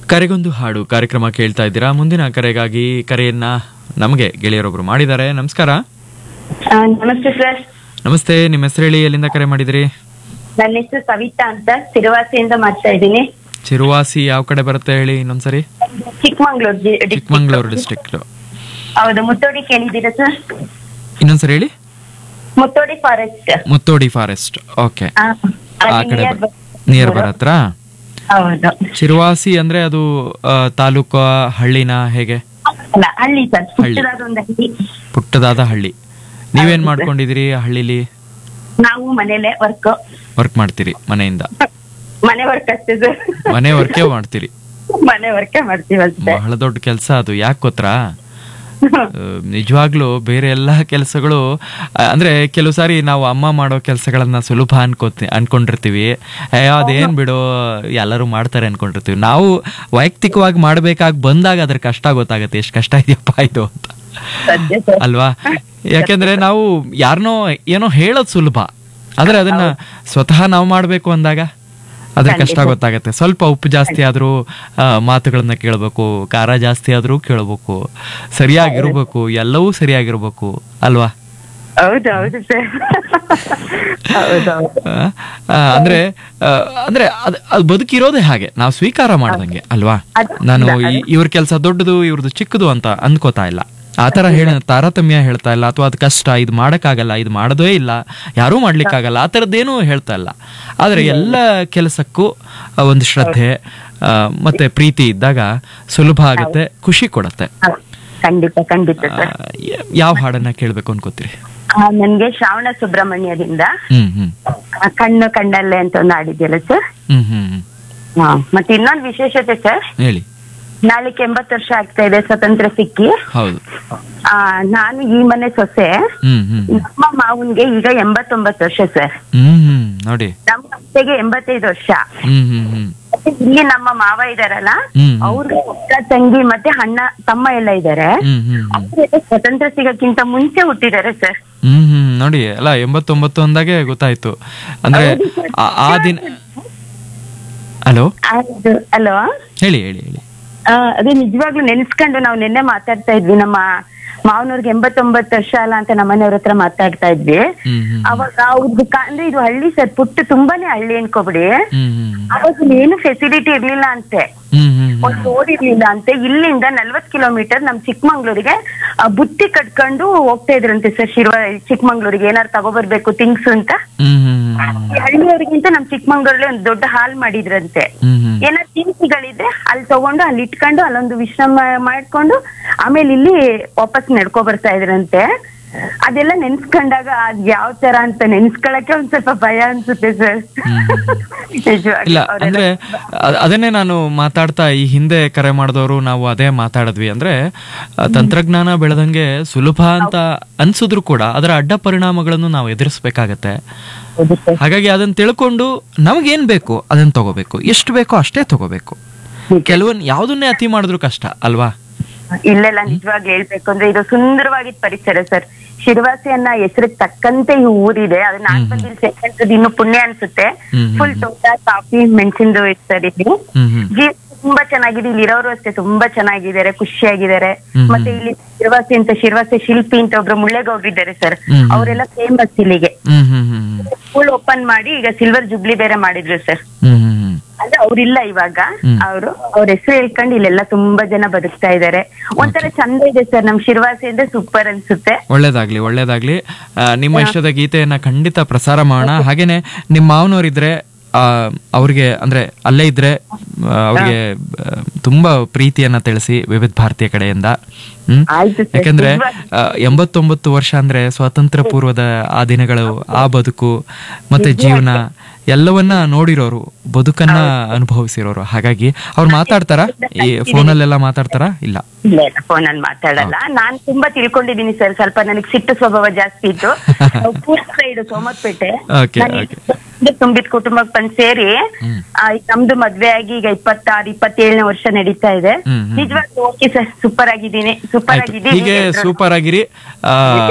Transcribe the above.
ಕರೆಗೊಂದು ಹಾಡು ಕಾರ್ಯಕ್ರಮ ಕೇಳ್ತಾ ಇದ್ದೀರಾ ಮುಂದಿನ ಕರೆಗಾಗಿ ಕರೆಯನ್ನ ನಮಗೆ ಗೆಳೆಯರೊಬ್ರು ಮಾಡಿದ್ದಾರೆ ನಮಸ್ಕಾರ ಆ, ನಮಸ್ತೆ ಸರ್ ನಮಸ್ತೆ ನಿಮ್ಮ ಹೆಸರು ಹೇಳಿ ಎಲ್ಲಿಂದ ಕರೆ ಮಾಡಿದಿರಿ ನನ್ನ ಹೆಸರು ಸವಿತಾ ಅಂತ ಸಿರುವಾಸಿಯಿಂದ ಮಾಡ್ತಾ ಇದ್ದೀನಿ ಚಿರುವಾಸಿ ಯಾವ ಕಡೆ ಬರುತ್ತೆ ಹೇಳಿ ಇನ್ನೊಂದ್ಸರಿ ಚಿಕ್ಕಮಂಗ್ಳೂರ್ ಜಿ- district. ಚಿಕ್ಕಮಂಗ್ಳೂರು ಡಿಸ್ಟ್ರಿಕ್ಟ್ ಹೌದು ಮುತ್ತೋಡಿ ಕೇಳಿದ್ದೀರಾ ಸರ್ ಇನ್ನೊಂದ್ಸರಿ ಹೇಳಿ Muthodi forest Muthodi forest okay ಆ ಕಡೆ ನಿಯರ್ ಬರತ್ರ ಹೌದು ಚಿರುವಾಸಿ ಅಂದ್ರೆ ಅದು ಆ, ತಾಲೂಕು ಹಳ್ಳಿನ ಹೇಗೆ ಅಲ್ಲ ಹಳ್ಳಿ ಸರ್ ಹಳ್ಳಿ. ಪುಟ್ಟದಾದ ಒಂದು ಹಳ್ಳಿ ಪುಟ್ಟದಾದ ಹಳ್ಳಿ ನೀವೇನ್ ಮಾಡ್ಕೊಂಡಿದ್ದೀರಿ ಆ ಹಳ್ಳಿಲಿ ನಾವು ಮನೇಲೆ ವರ್ಕ್ ವರ್ಕ್ ಮಾಡ್ತೀರಿ ಮನೆಯಿಂದ ಮನೆ ವರ್ಕ್ ಅಷ್ಟೇ ಸರ್ ಮನೆ ವರ್ಕೇ ಮಾಡ್ತೀರಿ ಮನೆ ವರ್ಕೇ ಮಾಡ್ತೀವಿ ಅಷ್ಟೇ ಬಹಳ ದೊಡ್ಡ ಕೆಲಸ ಅದು ಯಾಕೆ ಗೊತ್ತಾ ನಿಜವಾಗ್ಲೂ ಬೇರೆ ಎಲ್ಲಾ ಕೆಲಸಗಳು ಅಂದ್ರೆ ಕೆಲವು ಸಾರಿ ನಾವು ಅಮ್ಮ ಮಾಡೋ ಕೆಲಸಗಳನ್ನ ಸುಲಭ ಅನ್ಕೋತಿ ಅನ್ಕೊಂಡಿರ್ತೀವಿ ಅಯ್ಯೋ ಅದೇನ್ ಬಿಡು ಎಲ್ಲರೂ ಮಾಡ್ತಾರೆ ಅನ್ಕೊಂಡಿರ್ತೀವಿ ನಾವು ವೈಯಕ್ತಿಕವಾಗಿ ಮಾಡ್ಬೇಕಾಗಿ ಬಂದಾಗ ಅದ್ರ ಕಷ್ಟ ಗೊತ್ತಾಗತ್ತೆ ಎಷ್ಟು ಕಷ್ಟ ಇದೆಯಪ್ಪ ಇದು ಅಂತ ಸದ್ಯ ಸರ್ ಅಲ್ವಾ ಯಾಕೆಂದ್ರೆ ನಾವು ಯಾರನ್ನೋ ಏನೋ ಹೇಳೋದು ಸುಲಭ ಆದ್ರೆ ಅದನ್ನ ಸ್ವತಃ ನಾವು ಮಾಡ್ಬೇಕು ಅಂದಾಗ ಅದ್ರ ಕಷ್ಟ ಗೊತ್ತಾಗತ್ತೆ ಸ್ವಲ್ಪ ಉಪ್ಪು ಜಾಸ್ತಿ ಆದ್ರೂ ಆ, ಮಾತುಗಳನ್ನ ಕೇಳಬೇಕು ಖಾರ ಜಾಸ್ತಿ ಆದ್ರೂ ಕೇಳಬೇಕು ಸರಿಯಾಗಿರ್ಬೇಕು ಎಲ್ಲವೂ ಸರಿಯಾಗಿರ್ಬೇಕು ಅಲ್ವಾ ಹೌದು ಹೌದು ಸರ್ ಹೌದೌದು ಆ, ಆ, ಅಂದ್ರೆ ಆ, ಅಂದ್ರೆ ಅದ್ ಅದು ಬದುಕಿರೋದೇ ಹಾಗೆ ನಾವು ಸ್ವೀಕಾರ ಮಾಡ್ದಂಗೆ ಅಲ್ವಾ ಅದು- ನಾನು ಈ- ಇವ್ರ ಕೆಲಸ ದೊಡ್ಡದು ಇವ್ರದ್ದು ಚಿಕ್ಕದು ಅಂತ ಅನ್ಕೋತಾ ಇಲ್ಲ ಆ ತರ ಹೇಳ ತಾರತಮ್ಯ ಹೇಳ್ತಾ ಇಲ್ಲ ಅಥವಾ ಅದು ಕಷ್ಟ ಇದು ಮಾಡಕ್ಕಾಗಲ್ಲ ಇದು ಮಾಡೋದೇ ಇಲ್ಲ ಯಾರೂ ಮಾಡ್ಲಿಕ್ಕಾಗಲ್ಲ ಆ ಥರದ್ದೇನೂ ಹೇಳ್ತಾ ಇಲ್ಲ ಆದ್ರೆ ಎಲ್ಲ ಕೆಲಸಕ್ಕೂ ಆ, ಒಂದು ಶ್ರದ್ಧೆ ಆ, ಮತ್ತೆ ಪ್ರೀತಿ ಇದ್ದಾಗ ಸುಲಭ ಆಗತ್ತೆ ಖುಷಿ ಕೊಡತ್ತೆ ಹೌದು. ಖಂಡಿತ ಖಂಡಿತ ಆ, ಸರ್ ಯ- ಯಾವ ಹಾಡನ್ನ ಕೇಳ್ಬೇಕು ಅನ್ಕೋತೀರಿ ಆ, ನನ್ಗೆ ಶ್ರಾವಣ ಸುಬ್ರಹ್ಮಣ್ಯದಿಂದ ಹ್ಮ್ ಹ್ಮ್ ಆ, ಕಣ್ಣು ಕಣ್ಣಲ್ಲೇ ಅಂತ ಒಂದು ಹಾಡಿದ್ಯಲ್ಲ ಸರ್ ಹ್ಮ್ ಹ್ಮ್ ಹ್ಮ್ ಹಾ ಮತ್ತೆ ಇನ್ನೊಂದು ವಿಶೇಷತೆ ಸರ್ ಹೇಳಿ ನಾಳೆಗೆ ಎಂಬತ್ತು ವರ್ಷ ಆಗ್ತಾ ಇದೆ ಸ್ವತಂತ್ರ ಸಿಕ್ಕಿ ಹೌದು ಆ ನಾನು ಈ ಮನೆ ಸೊಸೆ ಹ್ಮ್ ಹ್ಮ್ ನಮ್ಮ ಮಾವನ್ಗೆ ಈಗ ಎಂಬತ್ತೊಂಬತ್ತು ವರ್ಷ ಸರ್ ಹ್ಮ್ ಹ್ಮ್ ನೋಡಿ ನಮ್ಮ ಅತ್ತೆಗೆ ಎಂಬತ್ತೈದು ವರ್ಷ ಹ್ಮ್ ಹ್ಮ್ ಹ್ಮ್ ಮತ್ತೆ ಇಲ್ಲಿ ನಮ್ಮ ಮಾವ ಇದಾರಲ್ಲ ಹ್ಮ್ ಹ್ಮ್. ಅವ್ರಿಗೆ ಅಕ್ಕ ತಂಗಿ ಮತ್ತೆ ಅಣ್ಣ ತಮ್ಮ ಎಲ್ಲ ಇದಾರೆ ಹ್ಮ್ ಹ್ಮ್ ಹ್ಮ್ ಅವ್ರೆಲ್ಲ ಸ್ವತಂತ್ರ ಸಿಗಕ್ಕಿಂತ ಮುಂಚೆ ಹುಟ್ಟಿದ್ದಾರೆ ಸರ್ ಹ್ಮ್ ಹ್ಮ್ ನೋಡಿ ಅಲ್ಲ ಎಂಬತ್ತೊಂಬತ್ತು ಅಂದಾಗೆ ಗೊತ್ತಾಯ್ತು ಅಂದ್ರೆ ಆ- ಆ ದಿನ ಹಲೋ ಅದು ಅಲೋ ಹೇಳಿ ಹೇಳಿ ಹೇಳಿ ಆ, ಅದೇ ನಿಜವಾಗ್ಲೂ ನೆನ್ಸ್ಕೊಂಡು ನಾವು ನಿನ್ನೆ ಮಾತಾಡ್ತಾ ಇದ್ವಿ ನಮ್ಮ ಮಾವನವ್ರಿಗೆ ಎಂಬತ್ತೊಂಬತ್ತು ವರ್ಷ ಅಲ್ಲ ಅಂತ ನಮ್ಮ ಮನೆಯವ್ರ ಹತ್ರ ಮಾತಾಡ್ತಾ ಇದ್ವಿ ಹ್ಮ್ ಹ್ಮ್ ಅವಾಗ ಅವ್ರದ್ದು ಕ- ಅಂದ್ರೆ ಇದು ಹಳ್ಳಿ ಸರ್ ಪುಟ್ಟ ತುಂಬಾನೇ ಹಳ್ಳಿ ಅನ್ಕೋಬಿಡಿ ಹ್ಮ್ ಹ್ಮ್ ಅವಾಗ ಏನು ಫೆಸಿಲಿಟಿ ಇರ್ಲಿಲ್ಲ ಅಂತೆ ಹ್ಮ್ ಹ್ಮ್ ಹ್ಮ್ ಒಂದ್ ರೋಡ್ ಇರ್ಲಿಲ್ಲ ಅಂತೆ ಇಲ್ಲಿಂದ ನಲ್ವತ್ ಕಿಲೋಮೀಟರ್ ನಮ್ ಚಿಕ್ಕಮಂಗ್ಳೂರಿಗೆ ಆ, ಬುತ್ತಿ ಕಟ್ಕೊಂಡು ಹೋಗ್ತಾ ಇದ್ರಂತೆ ಸರ್ ಶಿರ್ವ ಚಿಕ್ಕಮಂಗ್ಳೂರಿಗೆ ಏನಾರು ತಗೋಬರ್ಬೇಕು ಥಿಂಗ್ಸ್ ಅಂತ ಹ್ಮ್ ಹ್ಮ್ ಹ್ಮ್ ಈ ಹಳ್ಳಿಯವರಿಗಿಂತ ನಮ್ ಚಿಕ್ಕಮಂಗ್ಳೂರಲ್ಲಿ ಒಂದ್ ದೊಡ್ಡ ಹಾಲ್ ಮಾಡಿದ್ರಂತೆ ಹ್ಮ್ ಹ್ಮ್ ಏನಾದ್ರು ತಿನಿಸುಗಳಿದ್ರೆ ಅಲ್ಲಿ ತಗೊಂಡು ಅಲ್ಲಿ ಇಟ್ಕೊಂಡು ಅಲ್ಲೊಂದು ವಿಶ್ರಾಮ ಮಾಡ್ಕೊಂಡು ಆಮೇಲೆ ಇಲ್ಲಿ ವಾಪಸ್ ನಡ್ಕೊ ಬರ್ತಾ ಇದ್ರಂತೆ ಅದೆಲ್ಲ ನೆನ್ಸ್ಕೊಂಡಾಗ ಅದ್ ಯಾವ ತರ ಅಂತ ನೆನ್ಸ್ಕೊಳಕ್ಕೆ ಒಂದ್ ಸ್ವಲ್ಪ ಭಯ ಅನ್ಸುತ್ತೆ ಸರ್ ಇಲ್ಲ ಅಂದ್ರೆ ಅ- ಅದನ್ನೇ ನಾನು ಮಾತಾಡ್ತಾ ಈ ಹಿಂದೆ ಕರೆ ಮಾಡಿದವರು ನಾವು ಅದೇ ಮಾತಾಡಿದ್ವಿ ಅಂದ್ರೆ ಆ, ತಂತ್ರಜ್ಞಾನ ಬೆಳೆದಂಗೆ ಸುಲಭ ಅಂತ ಅನ್ಸಿದ್ರು ಕೂಡ ಅದರ ಅಡ್ಡ ಪರಿಣಾಮಗಳನ್ನು ನಾವು ಎದುರಿಸ್ಬೇಕಾಗತ್ತೆ ಹಾಗಾಗಿ ಅದನ್ನ ತಿಳ್ಕೊಂಡು ನಮಗೇನ್ ಬೇಕು ಅದನ್ನ ತಗೋಬೇಕು ಎಷ್ಟು ಬೇಕೋ ಅಷ್ಟೇ ತಗೋಬೇಕು ಕೆಲವೊಂದು ಯಾವ್ದನ್ನೇ ಅತಿ ಮಾಡಿದ್ರು ಕಷ್ಟ ಅಲ್ವಾ ಇಲ್ಲೆಲ್ಲ ನಿಜವಾಗಿ ಹೇಳ್ಬೇಕು ಅಂದ್ರೆ ಇದು ಸುಂದರವಾಗಿದ್ ಪರಿಸರ ಸರ್ ಶಿರ್ವಾಸಿಯನ್ನ ಹೆಸರಿಗೆ ತಕ್ಕಂತೆ ಈ ಊರಿದೆ ಅದು ನಾನ್ ಬಂದಿಲ್ ಸೇರ್ಕೊಂಡ್ರದ್ದು ಇನ್ನು ಪುಣ್ಯ ಅನ್ಸುತ್ತೆ ಹ್ಮ್, ಹ್ಮ್, ಫುಲ್ ತೋಟ ಕಾಫಿ ಮೆಣಸಿಂದು ಸರ್ ಇಲ್ಲಿ ಹ್ಮ್ ಹ್ಮ್ ಜೀವ ತುಂಬಾ ಚೆನ್ನಾಗಿದೆ ಇಲ್ಲಿ ಇರೋರು ಅಷ್ಟೇ ತುಂಬಾ ಚೆನ್ನಾಗಿದ್ದಾರೆ ಖುಷಿಯಾಗಿದ್ದಾರೆ ಹ್ಮ್. ಮತ್ತೆ ಇಲ್ಲಿ ಶಿರ್ವಾಸಿ ಅಂತ ಶಿರ್ವಾಸಿ ಶಿಲ್ಪಿ ಅಂತ ಒಬ್ರು ಮುಳ್ಳೆಗೌಡ್ರು ಇದ್ದಾರೆ ಸರ್ ಹ್ಮ್. ಅವರೆಲ್ಲ ಫೇಮಸ್ ಇಲ್ಲಿಗೆ ಹ್ಮ್ ಹ್ಮ್ ಹ್ಮ್ ಹ್ಮ್ ಸ್ಕೂಲ್ ಓಪನ್ ಮಾಡಿ ಈಗ ಸಿಲ್ವರ್ ಜುಬ್ಲಿ ಬೇರೆ ಮಾಡಿದ್ರು ಸರ್ ಹ್ಮ್ ಹ್ಮ್ ಹ್ಮ್ ಅಂದ್ರೆ ಅವ್ರಿಲ್ಲ ಇವಾಗ ಹ್ಮ್. ಅವರು ಅವ್ರ ಹೆಸರು ಹೇಳ್ಕೊಂಡು ಇಲ್ಲೆಲ್ಲ ತುಂಬಾ ಜನ ಬದುಕ್ತಾ ಇದ್ದಾರೆ ಒಂಥರ ಚಂದ ಇದೆ ಸರ್ ನಮ್ ಶಿರ್ವಾಸಿ ಅಂದ್ರೆ ಸೂಪರ್ ಅನ್ಸುತ್ತೆ ಒಳ್ಳೇದಾಗ್ಲಿ ಒಳ್ಳೇದಾಗ್ಲಿ ಆ, ನಿಮ್ಮ ಇಷ್ಟದ ಗೀತೆಯನ್ನ ಖಂಡಿತ ಪ್ರಸಾರ ಮಾಡೋಣ ಹಾಗೇನೆ ನಿಮ್ಮ ಮಾವನವರಿದ್ರೆ ಆ, ಅವ್ರಿಗೆ ಅಂದ್ರೆ ಅಲ್ಲೇ ಇದ್ರೆ ಆ, ಅವ್ರಿಗೆ ಆ, ತುಂಬಾ ಪ್ರೀತಿಯನ್ನ ತಿಳಿಸಿ ವಿವಿಧ ಭಾರತೀಯ ಕಡೆಯಿಂದ ಹ್ಮ್ ಆಯ್ತು ಸರ್ ಯಾಕಂದ್ರೆ ಆ, ಎಂಬತ್ತೊಂಬತ್ತು ವರ್ಷ ಅಂದ್ರೆ ಸ್ವಾತಂತ್ರ್ಯ ಪೂರ್ವದ ಆ ದಿನಗಳು ಆ ಬದುಕು ಮತ್ತೆ ಜೀವನ ಎಲ್ಲವನ್ನ ನೋಡಿರೋರು ಬದುಕನ್ನ ಅನುಭವಿಸಿರೋರು ಹಾಗಾಗಿ ಅವ್ರು ಮಾತಾಡ್ತಾರ ಈ ಫೋನಲ್ಲೆಲ್ಲ ಮಾತಾಡ್ತಾರ ಇಲ್ಲ ಇಲ್ಲ ಇಲ್ಲ ಫೋನ್ ಅಲ್ಲಿ ಮಾತಾಡಲ್ಲ ನಾನ್ ತುಂಬಾ ತಿಳ್ಕೊಂಡಿದೀನಿ ಸರ್ ಸ್ವಲ್ಪ ನನಗೆ ಸಿಟ್ಟು ಸ್ವಭಾವ ಜಾಸ್ತಿ ಇತ್ತು ಪೂರ್ವ ಸೈಡ್ ಸೋಮತ್ಪೇಟೆ Okay, ನಾನು okay. ಇಲ್ಲಿ ತುಂಬಿದ ಕುಟುಂಬಕ್ಕೆ ಬಂದ್ ಸೇರಿ ಹ್ಮ್. ಆ, ಈಗ ನಮ್ದು ಮದ್ವೆ ಆಗಿ ಈಗ ಇಪ್ಪತ್ತಾರು ಇಪ್ಪತ್ತೇಳನೇ ವರ್ಷ ನಡೀತಾ ಇದೆ ಹ್ಮ್, ಹ್ಮ್. ನಿಜವಾಗ್ಲೂ ಓಕೆ ಸರ್ ಸೂಪರ್ ಆಗಿದ್ದೀನಿ ಸೂಪರ್ ಆಯ್ತು ಆಗಿದ್ದೀನಿ ಹೀಗೆ ಸೂಪರ್ ಆಗಿರಿ ಆ,